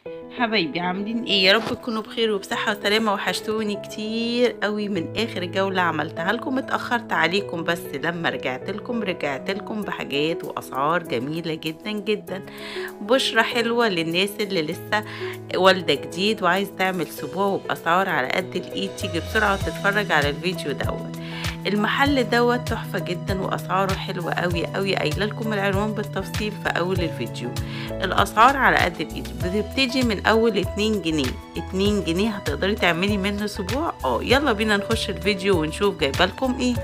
حبايبي عاملين ايه يا رب تكونوا بخير وبصحة وسلامة وحشتوني كتير قوي من اخر جولة عملتها لكم اتأخرت عليكم بس لما رجعت لكم رجعت لكم بحاجات واسعار جميلة جدا جدا بشرة حلوة للناس اللي لسه والدة جديد وعايز تعمل سبوع وباسعار على قد الايد تيجي بسرعة وتتفرج على الفيديو دوت المحل دوت تحفة جدا واسعاره حلوة قوي قوي قايله لكم العنوان بالتفصيل في اول الفيديو الاسعار على قد الايد بتبتدي من اول 2 جنيه 2 جنيه هتقدري تعملي منه اسبوع اه يلا بينا نخش الفيديو ونشوف جايبه لكم ايه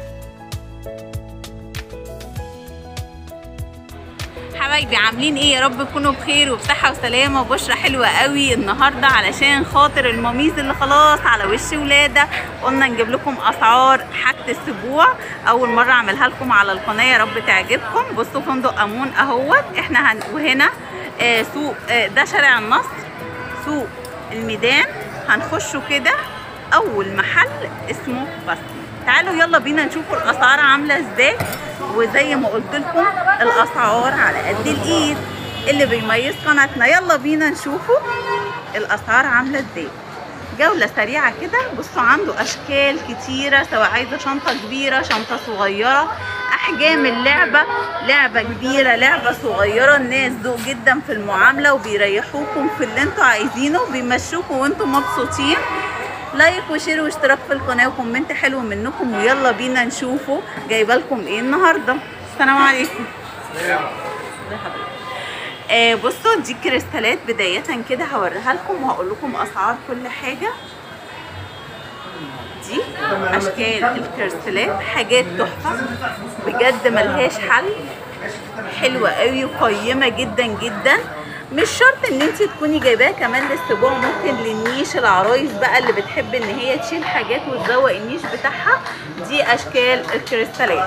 حبايبي عاملين ايه يا رب تكونوا بخير وبصحه وسلامه وبشرة حلوه قوي النهارده علشان خاطر الماميز اللي خلاص على وش ولاده قلنا نجيب لكم اسعار حاجه السبوع اول مره اعملها لكم على القناه يا رب تعجبكم بصوا فندق امون اهوت احنا هن... وهنا آه سوق آه ده شارع النصر سوق الميدان هنخشوا كده اول محل اسمه بسمة تعالوا يلا بينا نشوفوا الاسعار عامله ازاي وزي ما قلت لكم الاسعار على قد الايد اللي بيميز قناتنا يلا بينا نشوفوا الاسعار عامله ازاي جولة سريعة كده بصوا عنده أشكال كتيرة سواء عايزة شنطة كبيرة شنطة صغيرة أحجام اللعبة لعبة كبيرة لعبة صغيرة الناس ذوق جدا في المعاملة وبيريحوكم في اللي انتوا عايزينه بيمشوكم وانتوا مبسوطين لايك وشير واشتراك في القناة وكومنت حلو منكم ويلا بينا نشوفوا جايبه لكم ايه النهارده السلام عليكم آه بصوا دي كريستالات بداية كده هوريها لكم وهقول لكم اسعار كل حاجة دي اشكال الكريستالات حاجات تحفة بجد ملهاش حل حلوة قوي وقيمة جدا جدا مش شرط ان انت تكوني جايباها كمان للسبوع ممكن للنيش العرايس بقى اللي بتحب ان هي تشيل حاجات وتزوق النيش بتاعها دي اشكال الكريستالات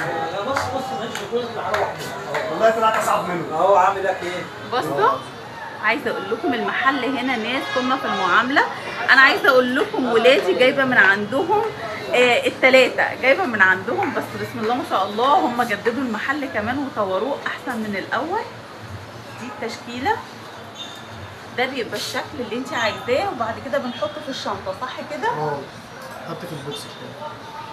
والله طلعت اصعب منه اهو عامل لك ايه؟ بصوا عايزه اقول لكم المحل هنا ناس كنا في المعامله انا عايزه اقول لكم ولادي جايبه من عندهم آه التلاتة جايبه من عندهم بس بسم الله ما شاء الله هم جددوا المحل كمان وطوروه احسن من الاول دي التشكيله ده بيبقى الشكل اللي انت عايزاه وبعد كده بنحطه في الشنطه صح كده اه حط في البوكس كده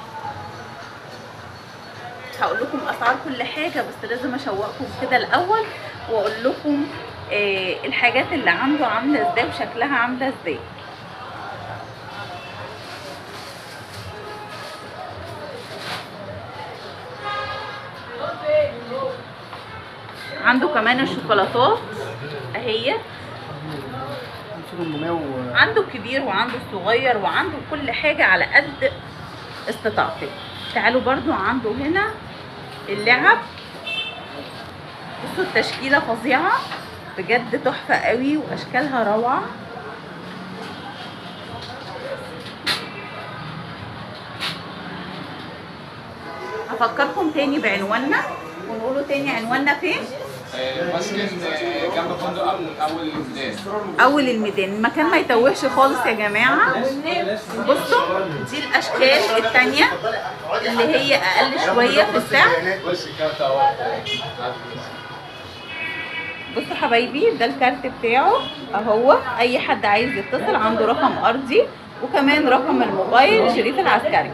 هقول لكم اسعار كل حاجه بس لازم اشوقكم كده الاول واقول لكم آه الحاجات اللي عنده عامله ازاي وشكلها عامله ازاي عنده كمان الشوكولاتات اهي 1800 و عنده كبير وعنده صغير وعنده كل حاجة على قد استطاعتك تعالوا برضو عنده هنا اللعب بصوا التشكيلة فظيعة بجد تحفة قوي واشكالها روعة هفكركم تاني بعنواننا ونقوله تاني عنواننا فين مسكن جنب فندق امن اول الميدان اول الميدان المكان ما يتوهش خالص يا جماعه بصوا دي الاشكال التانية اللي هي اقل شويه في السعر بص الكارت اهو بصوا حبايبي ده الكارت بتاعه اهو اي حد عايز يتصل عنده رقم ارضي وكمان رقم الموبايل شريف العسكري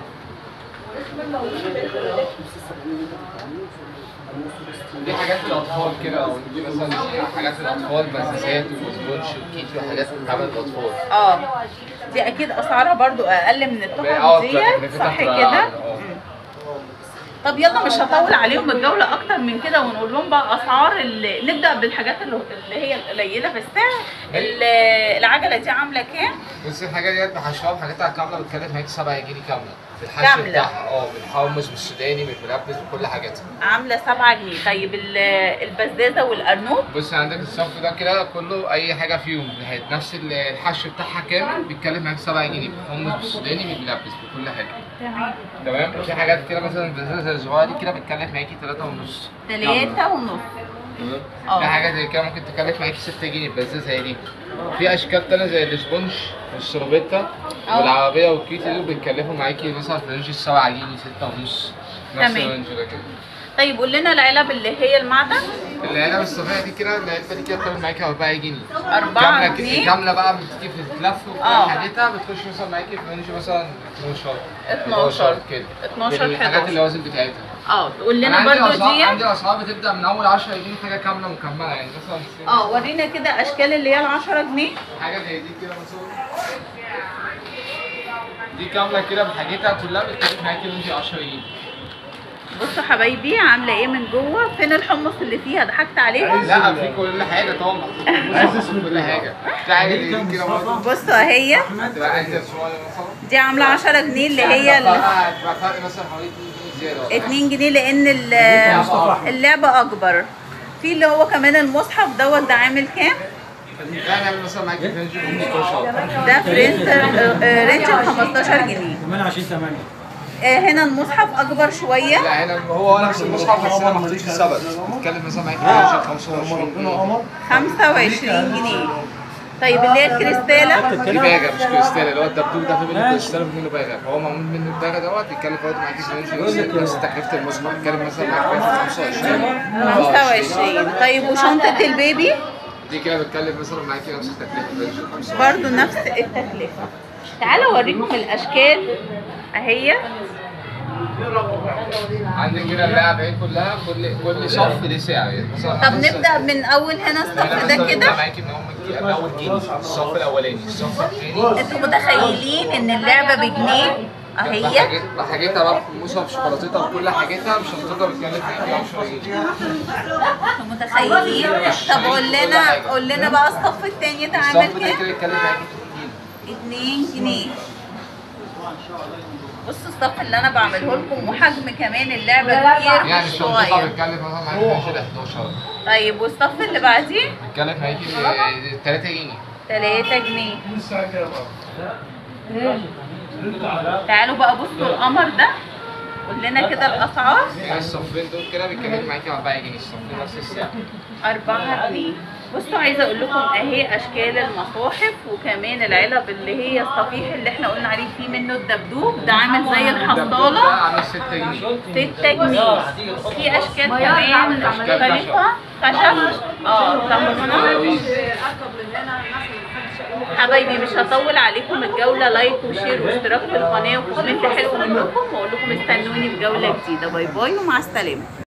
دي حاجات للاطفال كده او دي مثلا حاجات للاطفال بزازات وسبونش وكيتي وحاجات بتتعمل للاطفال اه دي اكيد اسعارها برضو اقل من اه التحف ديت صح كده مم. طب يلا مش هطول عليهم الجولة أكتر من كده ونقول لهم بقى أسعار اللي نبدأ بالحاجات اللي اللي هي القليلة في السعر ال- العجلة دي عاملة كام؟ بص الحاجه ديت بحشوها بحاجاتها كامله بتكلف معاكي 7 جنيه كامله بالحشو كاملة. بتاعها اه بالحمص بالسوداني بالملبس بكل حاجاتها عاملة سبعة جنيه طيب ال- البزازة والأرنوب بص عندك الصف ده كده كله اي حاجه فيهم نهاية نفس ال- الحشو بتاعها كامل بيتكلف معاك 7 جنيه بالحمص بالسوداني بالملبس بكل حاجه تمام تمام في حاجات كده مثلا زي الصغيره دي كده بتكلف معاكي 3 ونص تلاتة ونص اه. في حاجه زي كده ممكن تكلف معاكي 6 جنيه بس زي دي في اشكال تانية زي الاسبونج والسربيتا اه. والعربيه والكيتي دول بيتكلفوا معاكي مثلا في رينج 7 جنيه 6 ونص نفس تمام. الرينج ده كده طيب قول لنا العلب اللي هي المعدن العلب الصغيره دي كده العلبه دي كده بتعمل معاكي 4 جنيه أربعة كامله جنيه؟ كده كامله بقى بتيجي في التلف آه. وكل حاجتها بتخش مثلا معاكي في رينج مثلا 12 12 كده 12 الحاجات 11. اللوازم بتاعتها اه تقول انا لنا عندي برضو اسعار دي عندي اسعار بتبدا من اول 10 جنيه حاجه كامله مكمله يعني مثلا اه ورينا كده اشكال اللي هي ال 10 جنيه حاجه زي دي كده مثلا دي كامله كده بحاجتها كلها بتكلف معاكي رينج 10 جنيه بصوا حبايبي عامله ايه من جوه فين الحمص اللي فيها ضحكت عليها لا في كل حاجه طبعا في كل حاجه في حاجه زي دي كده برضه بصوا اهي تبقى عايزه شويه مثلا دي عامله 10 جنيه اللي هي ال هتبقى فرق مثلا حوالي 2 جنيه زياده 2 جنيه لان ال- اللعبه اكبر في اللي هو كمان المصحف دوت ده عامل كام يعني نعمل مثلا معاكي في رينج 15 ده في رينج آه، رينج 15 جنيه 28 8 آه، هنا المصحف اكبر شويه لا هنا هو نفس المصحف بس هنا محطوط في السبت بتتكلم مثلا معاكي في رينج 25 جنيه 25 جنيه طيب اللي هي الكريستاله دي باجة مش كريستال اللي هو الدبدوب ده في منه كريستال وفي منه باجة فهو معمول منه الباجة دوت بيتكلف برضه معاكي في رينج نفس تكلفة المصحف بيتكلم مثلا معاكي في 25 25 طيب وشنطه البيبي دي كده بتكلف مثلا معاكي نفس التكلفة في رينج 25 برضو نفس التكلفة تعالوا اوريكم الاشكال اهي عندك كده اللعبة ايه كلها كل كل صف ليه سعر يعني مثلا طب نبدا من اول هنا الصف ده كده معاكي من اول من اول جنيه الصف الاولاني الصف الثاني انتوا متخيلين ان اللعبه بجنيه اهي بحاجات- بحاجتها بقى بمصحف شوكولاتتها بكل حاجتها مش هتقدر بتكلف معاكي 10 جنيه انتوا متخيلين طب قول لنا قول لنا بقى الصف التاني ده عامل الصف ده كام كده يتكلف معاكي 2 2 جنيه بصوا الصف اللي انا بعمله لكم وحجم كمان اللعبه كبير يعني مش الشنطة صغير بتكلف مثلا معاكي في رينج 11 طيب والصف اللي بعديه بتكلف معاكي 3 جنيه 3 جنيه تعالوا بقى بصوا القمر ده قول لنا كده الاسعار يعني الصفين دول كده بيتكلفوا معاكي 4 جنيه الصفين نفس السعر 4 جنيه بصوا عايزه اقول لكم اهي اشكال المصاحف وكمان العلب اللي هي الصفيح اللي احنا قلنا عليه فيه منه الدبدوب ده عامل زي ده الحصاله عامل 6 جنيه 6 جنيه في اشكال كمان مختلفه خشب اه صح حبايبي مش هطول عليكم الجولة لايك وشير واشتراك في القناة وكومنت حلو منكم واقول لكم استنوني في جولة جديدة باي باي ومع السلامة